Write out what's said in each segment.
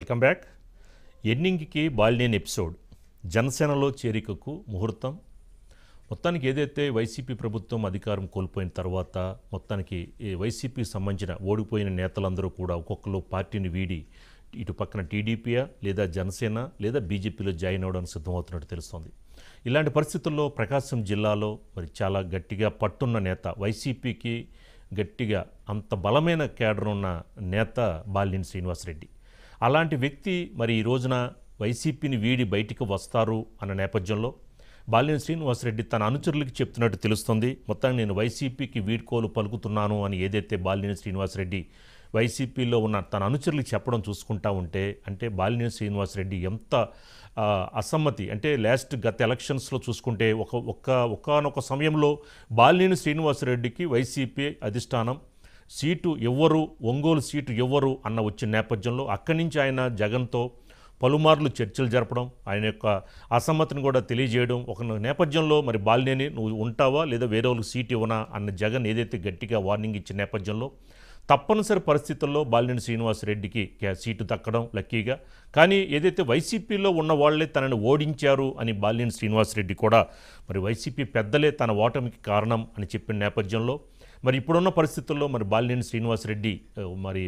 welcome back ఎన్నింగికి Balineni episode జనసేనలో చేరికకు ముహూర్తం మొత్తానికి ఏదైతే వైసీపీ ప్రభుత్వం అధికారం కోల్పోయిన తర్వాత మొత్తానికి ఈ వైసీపీకి సంబంధించిన ఓడిపోయిన నేతలందరూ కూడా ఒక్కొక్కరు పార్టీని వీడి ఇటు పక్కన టీడీపీయా లేదా జనసేన లేదా బీజేపీలో జాయిన్ అవ్వడానికి సిద్ధమవుతున్నట్టు తెలుస్తోంది ఇలాంటి పరిస్థితుల్లో ప్రకాశం జిల్లాలో మరి చాలా గట్టిగా పట్టున్న నేత వైసీపీకి గట్టిగా అంత బలమైన కేడర్ ఉన్న నేత బాలినేని శ్రీనివాసరెడ్డి అలాంటి వ్యక్తి మరి ఈ రోజున వైసీపీని వీడి బయటికి వస్తారు అన్న నేపథ్యంలో బాలినేని శ్రీనివాసరెడ్డి తన అనుచరులకి చెప్తున్నట్టు తెలుస్తుంది మొత్తానికి నేను వైసీపీకి వీడ్కోలు పలుకుతున్నాను అని ఏదైతే బాలినేని శ్రీనివాసరెడ్డి వైసీపీలో ఉన్న తన అనుచరులకు చెప్పడం చూసుకుంటా ఉంటే అంటే బాలినేని శ్రీనివాసరెడ్డి ఎంత ఆ, అసమ్మతి అంటే లాస్ట్ గత ఎలక్షన్స్లో చూసుకుంటే ఒక ఒక్క ఒకానొక సమయంలో బాలినేని శ్రీనివాసరెడ్డికి వైసీపీ అధిష్టానం సీటు ఎవ్వరు ఒంగోలు సీటు ఎవ్వరు అన్న వచ్చిన నేపథ్యంలో అక్కడి నుంచి ఆయన జగన్తో పలుమార్లు చర్చలు జరపడం ఆయన యొక్క అసమ్మతిని కూడా తెలియజేయడం ఒక నేపథ్యంలో మరి బాలినేని నువ్వు ఉంటావా లేదా వేరే వాళ్ళకి సీట్ ఇవ్వనా అన్న జగన్ ఏదైతే గట్టిగా వార్నింగ్ ఇచ్చిన నేపథ్యంలో తప్పనిసరి పరిస్థితుల్లో బాలినేని శ్రీనివాసరెడ్డికి కే- సీటు దక్కడం లక్కీగా కానీ ఏదైతే వైసీపీలో ఉన్న వాళ్ళే తనని ఓడించారు అని బాలినేని శ్రీనివాసరెడ్డి కూడా మరి వైసీపీ పెద్దలే తన ఓటమికి కారణం అని చెప్పిన నేపథ్యంలో మరి ఇప్పుడున్న పరిస్థితుల్లో మరి బాలినేని శ్రీనివాసరెడ్డి ఆ, మరి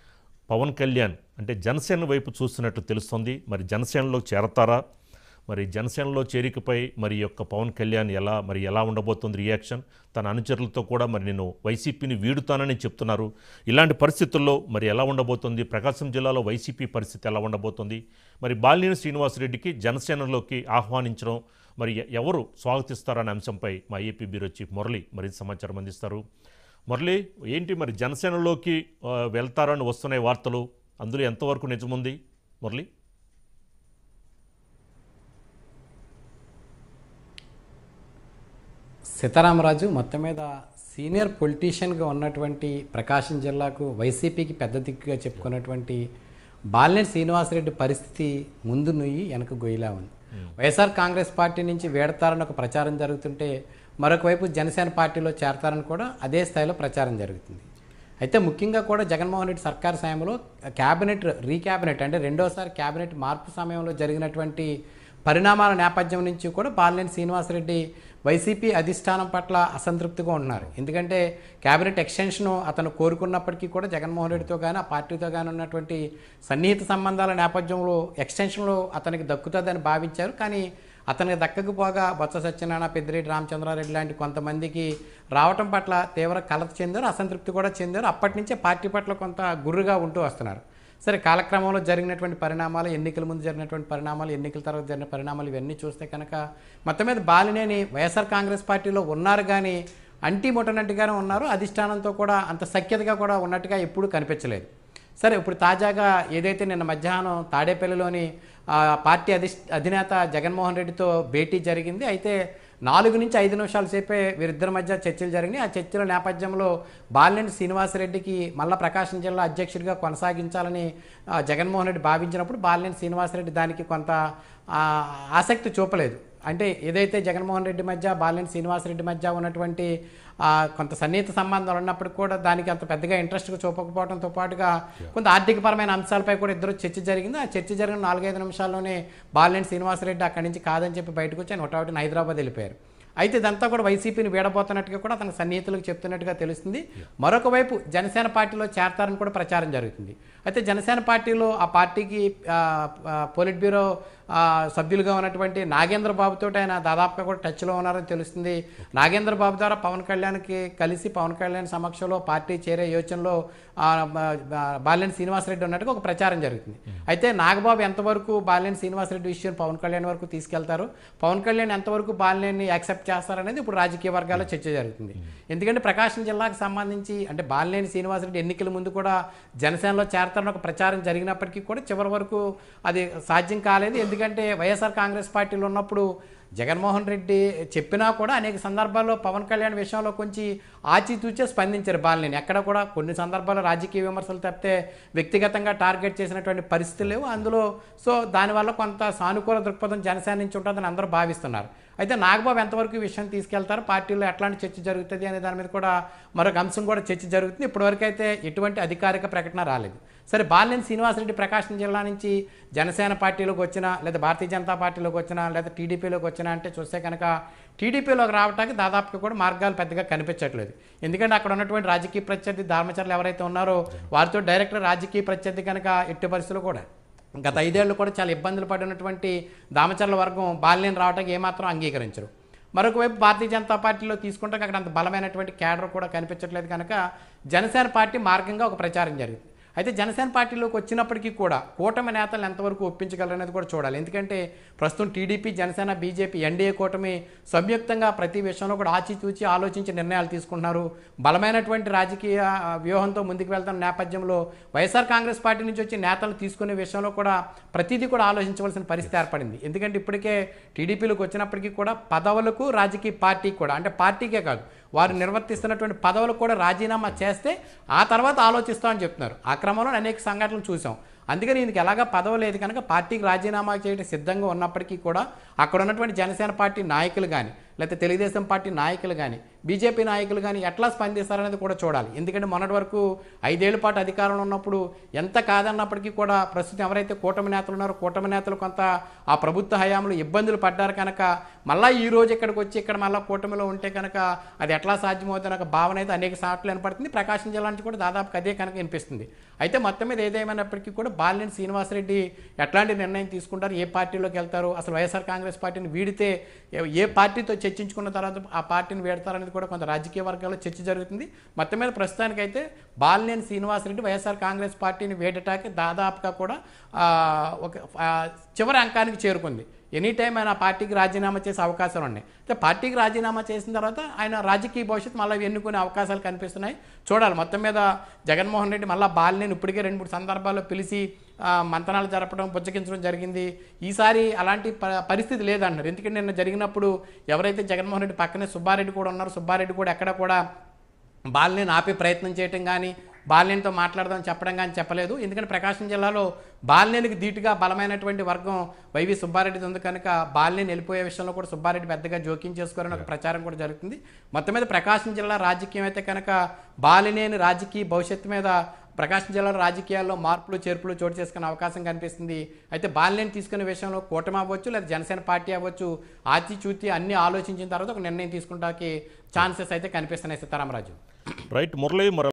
పవన్ కళ్యాణ్ అంటే జనసేన వైపు చూస్తున్నట్టు తెలుస్తుంది మరి జనసేనలో చేరతారా మరి జనసేనలో చేరికపై మరి ఈ యొక్క పవన్ కళ్యాణ్ ఎలా మరి ఎలా ఉండబోతుంది రియాక్షన్ తన అనుచరులతో కూడా మరి నేను వైసీపీని వీడుతానని చెప్తున్నారు ఇలాంటి పరిస్థితుల్లో మరి ఎలా ఉండబోతుంది ప్రకాశం జిల్లాలో వైసీపీ పరిస్థితి ఎలా ఉండబోతుంది మరి బాలినేని శ్రీనివాసరెడ్డికి జనసేనలోకి ఆహ్వానించడం మరి ఎ- ఎవరు స్వాగతిస్తారనే అంశంపై మా ఏపీ బ్యూరో చీఫ్ మురళి మరి సమాచారం అందిస్తారు మురళి ఏంటి మరి జనసేనలోకి ఆ, వెళ్తారని వస్తున్నాయి వార్తలు అందులో ఎంతవరకు నిజముంది మురళి సీతారామరాజు మొత్తం మీద సీనియర్ పొలిటీషియన్గా ఉన్నటువంటి ప్రకాశం జిల్లాకు వైసీపీకి పెద్ద దిక్కుగా చెప్పుకున్నటువంటి బాలినేని శ్రీనివాసరెడ్డి పరిస్థితి ముందు నుయ్యి వెనక గొయ్యిలా ఉంది వైఎస్ఆర్ కాంగ్రెస్ పార్టీ నుంచి వేడతారని ఒక ప్రచారం జరుగుతుంటే మరొక వైపు జనసేన పార్టీలో చేరతారని కూడా అదే స్థాయిలో ప్రచారం జరుగుతుంది అయితే ముఖ్యంగా కూడా జగన్మోహన్ రెడ్డి సర్కార్ సమయంలో క్యాబినెట్ రీక్యాబినెట్ అంటే రెండోసారి క్యాబినెట్ మార్పు సమయంలో జరిగినటువంటి పరిణామాల నేపథ్యం నుంచి కూడా బాలినేని శ్రీనివాసరెడ్డి వైసీపీ అధిష్టానం పట్ల అసంతృప్తిగా ఉన్నారు ఎందుకంటే క్యాబినెట్ ఎక్స్టెన్షన్ అతను కోరుకున్నప్పటికీ కూడా జగన్మోహన్ రెడ్డితో కానీ ఆ పార్టీతో కానీ ఉన్నటువంటి సన్నిహిత సంబంధాల నేపథ్యంలో ఎక్స్టెన్షన్లో అతనికి దక్కుతుందని భావించారు కానీ అతనికి దక్కకపోగా బొత్స సత్యనారాయణ పెద్దిరెడ్డి రామచంద్రారెడ్డి లాంటి కొంతమందికి రావటం పట్ల తీవ్ర కలత చెందారు అసంతృప్తి కూడా చెందారు అప్పటి నుంచే పార్టీ పట్ల కొంత గుర్రుగా ఉంటూ వస్తున్నారు సరే కాలక్రమంలో జరిగినటువంటి పరిణామాలు ఎన్నికల ముందు జరిగినటువంటి పరిణామాలు ఎన్నికల తర్వాత జరిగిన పరిణామాలు ఇవన్నీ చూస్తే కనుక మొత్తం మీద బాలినేని వైఎస్ఆర్ కాంగ్రెస్ పార్టీలో ఉన్నారు కానీ అంటీ ముట్టనట్టుగానే ఉన్నారు అధిష్టానంతో కూడా అంత సఖ్యతగా కూడా ఉన్నట్టుగా ఎప్పుడూ కనిపించలేదు సరే ఇప్పుడు తాజాగా ఏదైతే నిన్న మధ్యాహ్నం తాడేపల్లిలోని ఆ, పార్టీ అధి అధినేత జగన్మోహన్ రెడ్డితో భేటీ జరిగింది అయితే నాలుగు నుంచి ఐదు నిమిషాల సేపే వీరిద్దరి మధ్య చర్చలు జరిగినాయి ఆ చర్చల నేపథ్యంలో బాలినేని శ్రీనివాసరెడ్డికి మళ్ళా ప్రకాశం జిల్లా అధ్యక్షుడిగా కొనసాగించాలని ఆ, జగన్మోహన్ రెడ్డి భావించినప్పుడు బాలినేని శ్రీనివాసరెడ్డి దానికి కొంత ఆ, ఆసక్తి చూపలేదు అంటే ఏదైతే జగన్మోహన్ రెడ్డి మధ్య బాలినేని శ్రీనివాసరెడ్డి మధ్య ఉన్నటువంటి ఆ, కొంత సన్నిహిత సంబంధాలు ఉన్నప్పటికీ కూడా దానికి అంత పెద్దగా ఇంట్రెస్ట్గా చూపకపోవడంతో పాటుగా కొంత ఆర్థికపరమైన అంశాలపై కూడా ఇద్దరు చర్చ జరిగింది ఆ చర్చ జరిగిన నాలుగైదు నిమిషాల్లోనే బాలినేని శ్రీనివాసరెడ్డి అక్కడి నుంచి కాదని చెప్పి బయటకు వచ్చి ఆయన హుటాహుటిన హైదరాబాద్ వెళ్ళిపోయారు అయితే ఇదంతా కూడా వైసీపీని వీడబోతున్నట్టుగా కూడా అతని సన్నిహితులకు చెప్తున్నట్టుగా తెలుస్తుంది మరొక వైపు జనసేన పార్టీలో చేరతారని కూడా ప్రచారం జరుగుతుంది అయితే జనసేన పార్టీలో ఆ పార్టీకి ఆ, ఆ, పోలిట్ బ్యూరో ఆ, సభ్యులుగా ఉన్నటువంటి నాగేంద్ర బాబుతో ఆయన దాదాపుగా కూడా టచ్లో ఉన్నారని తెలుస్తుంది నాగేంద్ర బాబు ద్వారా పవన్ కళ్యాణ్కి కలిసి పవన్ కళ్యాణ్ సమక్షంలో పార్టీ చేరే యోచనలో ఆ, బా- బా- బాలినేని శ్రీనివాసరెడ్డి ఉన్నట్టుగా ఒక ప్రచారం జరుగుతుంది అయితే నాగబాబు ఎంతవరకు బాలినేని శ్రీనివాసరెడ్డి విషయం పవన్ కళ్యాణ్ వరకు తీసుకెళ్తారు పవన్ కళ్యాణ్ ఎంతవరకు బాలినేని యాక్సెప్ట్ చేస్తారనేది ఇప్పుడు రాజకీయ వర్గాల్లో చర్చ జరుగుతుంది ఎందుకంటే ప్రకాశం జిల్లాకు సంబంధించి అంటే బాలినేని శ్రీనివాసరెడ్డి ఎన్నికల ముందు కూడా జనసేనలో చేరతారని ఒక ప్రచారం జరిగినప్పటికీ కూడా చివరి వరకు అది సాధ్యం కాలేదు ఎందుకంటే వైఎస్ఆర్ కాంగ్రెస్ పార్టీలో ఉన్నప్పుడు జగన్మోహన్ రెడ్డి చెప్పినా కూడా అనేక సందర్భాల్లో పవన్ కళ్యాణ్ విషయంలో కొంచెం ఆచితూచే స్పందించారు బాలినేని ఎక్కడ కూడా కొన్ని సందర్భాల్లో రాజకీయ విమర్శలు తప్పితే వ్యక్తిగతంగా టార్గెట్ చేసినటువంటి పరిస్థితులు లేవు అందులో సో దానివల్ల కొంత సానుకూల దృక్పథం జనసేన నుంచి ఉంటుందని అందరూ భావిస్తున్నారు అయితే నాగబాబు ఎంతవరకు ఈ విషయం తీసుకెళ్తారు పార్టీలో ఎట్లాంటి చర్చ జరుగుతుంది అనే దాని మీద కూడా మరొక అంశం కూడా చర్చ జరుగుతుంది ఇప్పటివరకు అయితే ఎటువంటి అధికారిక ప్రకటన రాలేదు సరే బాలినేని శ్రీనివాసరెడ్డి ప్రకాశం జిల్లా నుంచి జనసేన పార్టీలోకి వచ్చినా లేదా భారతీయ జనతా పార్టీలోకి వచ్చినా లేదా టీడీపీలోకి వచ్చినా అంటే చూస్తే కనుక టీడీపీలోకి రావడానికి దాదాపుగా కూడా మార్గాలు పెద్దగా కనిపించట్లేదు ఎందుకంటే అక్కడ ఉన్నటువంటి రాజకీయ ప్రత్యర్థి ధర్మచర్లు ఎవరైతే ఉన్నారో వారితో డైరెక్ట్ రాజకీయ ప్రత్యర్థి కనుక ఎట్టి పరిస్థితులు కూడా గత ఐదేళ్లు కూడా చాలా ఇబ్బందులు పడినటువంటి దామచర్ల వర్గం బాలినేని రావడానికి ఏమాత్రం అంగీకరించరు మరొక వైపు భారతీయ జనతా పార్టీలో తీసుకుంటే అక్కడ అంత బలమైనటువంటి క్యాడర్ కూడా కనిపించట్లేదు కనుక జనసేన పార్టీ మార్గంగా ఒక ప్రచారం జరిగింది అయితే జనసేన పార్టీలోకి వచ్చినప్పటికీ కూడా కూటమి నేతలు ఎంతవరకు ఒప్పించగలరు అనేది కూడా చూడాలి ఎందుకంటే ప్రస్తుతం టీడీపీ జనసేన బీజేపీ ఎన్డీఏ కూటమి సంయుక్తంగా ప్రతి విషయంలో కూడా ఆచితూచి ఆలోచించి నిర్ణయాలు తీసుకుంటున్నారు బలమైనటువంటి రాజకీయ ఆ, వ్యూహంతో ముందుకు వెళ్తున్న నేపథ్యంలో వైఎస్ఆర్ కాంగ్రెస్ పార్టీ నుంచి వచ్చి నేతలు తీసుకునే విషయంలో కూడా ప్రతిదీ కూడా ఆలోచించవలసిన పరిస్థితి ఏర్పడింది ఎందుకంటే ఇప్పటికే టీడీపీలోకి వచ్చినప్పటికీ కూడా పదవులకు రాజకీయ పార్టీ కూడా అంటే పార్టీకే కాదు వారు నిర్వర్తిస్తున్నటువంటి పదవులకు కూడా రాజీనామా చేస్తే ఆ తర్వాత ఆలోచిస్తామని చెప్తున్నారు ఆ క్రమంలో అనేక సంఘటనలు చూసాం అందుకని ఈయనకి ఎలాగా పదవి లేదు కనుక పార్టీకి రాజీనామా చేయడం సిద్ధంగా ఉన్నప్పటికీ కూడా అక్కడ ఉన్నటువంటి జనసేన పార్టీ నాయకులు కానీ లేకపోతే తెలుగుదేశం పార్టీ నాయకులు కానీ బీజేపీ నాయకులు కానీ ఎట్లా స్పందిస్తారనేది కూడా చూడాలి ఎందుకంటే మొన్నటి వరకు ఐదేళ్ల పాటు అధికారంలో ఉన్నప్పుడు ఎంత కాదన్నప్పటికీ కూడా ప్రస్తుతం ఎవరైతే కూటమి నేతలు ఉన్నారో కూటమి నేతలు కొంత ఆ ప్రభుత్వ హయాంలో ఇబ్బందులు పడ్డారు కనుక మళ్ళీ ఈ రోజు ఇక్కడికి వచ్చి ఇక్కడ మళ్ళీ కూటమిలో ఉంటే కనుక అది ఎట్లా సాధ్యమవుతుంది ఒక భావన అయితే అనేక సార్లు వినపడుతుంది ప్రకాశం జిల్లా నుంచి కూడా దాదాపు అదే కనుక వినిపిస్తుంది అయితే మొత్తం మీద ఏదేమైనప్పటికీ కూడా బాలినేని శ్రీనివాసరెడ్డి ఎట్లాంటి నిర్ణయం తీసుకుంటారు ఏ పార్టీలోకి వెళ్తారు అసలు వైఎస్ఆర్ కాంగ్రెస్ పార్టీని వీడితే ఏ- ఏ పార్టీతో చర్చించుకున్న తర్వాత ఆ పార్టీని వీడతారనేది కూడా కొంత రాజకీయ వర్గాల్లో చర్చ జరుగుతుంది మొత్తం మీద ప్రస్తుతానికైతే బాలినేని శ్రీనివాసరెడ్డి వైఎస్ఆర్ కాంగ్రెస్ పార్టీని వేడటానికి దాదాపుగా కూడా ఆ, ఒక ఆ, చివరి అంకానికి చేరుకుంది ఎనీ టైం ఆయన ఆ పార్టీకి రాజీనామా చేసే అవకాశాలు ఉన్నాయి అయితే పార్టీకి రాజీనామా చేసిన తర్వాత ఆయన రాజకీయ భవిష్యత్తు మళ్ళీ ఎన్నుకునే అవకాశాలు కనిపిస్తున్నాయి చూడాలి మొత్తం మీద జగన్మోహన్ రెడ్డి మళ్ళీ బాలినేని ఇప్పటికే రెండు మూడు సందర్భాల్లో పిలిచి ఆ, మంతనాలు జరపడం బుజ్జగించడం జరిగింది ఈసారి అలాంటి ప- పరిస్థితి లేదన్నారు ఎందుకంటే నిన్న జరిగినప్పుడు ఎవరైతే జగన్మోహన్ రెడ్డి పక్కనే సుబ్బారెడ్డి కూడా ఉన్నారు సుబ్బారెడ్డి కూడా ఎక్కడ కూడా బాలినేని ఆపే ప్రయత్నం చేయటం కానీ బాలినేనితో మాట్లాడదాం చెప్పడం కానీ చెప్పలేదు ఎందుకంటే ప్రకాశం జిల్లాలో బాలినేనికి ధీటుగా బలమైనటువంటి వర్గం వైవి సుబ్బారెడ్డి ఉంది కనుక బాలినేని వెళ్ళిపోయే విషయంలో కూడా సుబ్బారెడ్డి పెద్దగా జోక్యం చేసుకోవాలని ఒక ప్రచారం కూడా జరుగుతుంది మొత్తం మీద ప్రకాశం జిల్లా రాజకీయం అయితే కనుక బాలినేని రాజకీయ భవిష్యత్తు మీద ప్రకాశం జిల్లా రాజకీయాల్లో మార్పులు చేర్పులు చోటు చేసుకునే అవకాశం కనిపిస్తుంది అయితే బాలినేని తీసుకునే విషయంలో కూటమి అవ్వచ్చు లేదా జనసేన పార్టీ అవ్వచ్చు ఆచిచూచి అన్ని ఆలోచించిన తర్వాత ఒక నిర్ణయం తీసుకుంటానికి ఛాన్సెస్ అయితే కనిపిస్తున్నాయి సీతారామరాజు రైట్ మురళి మరి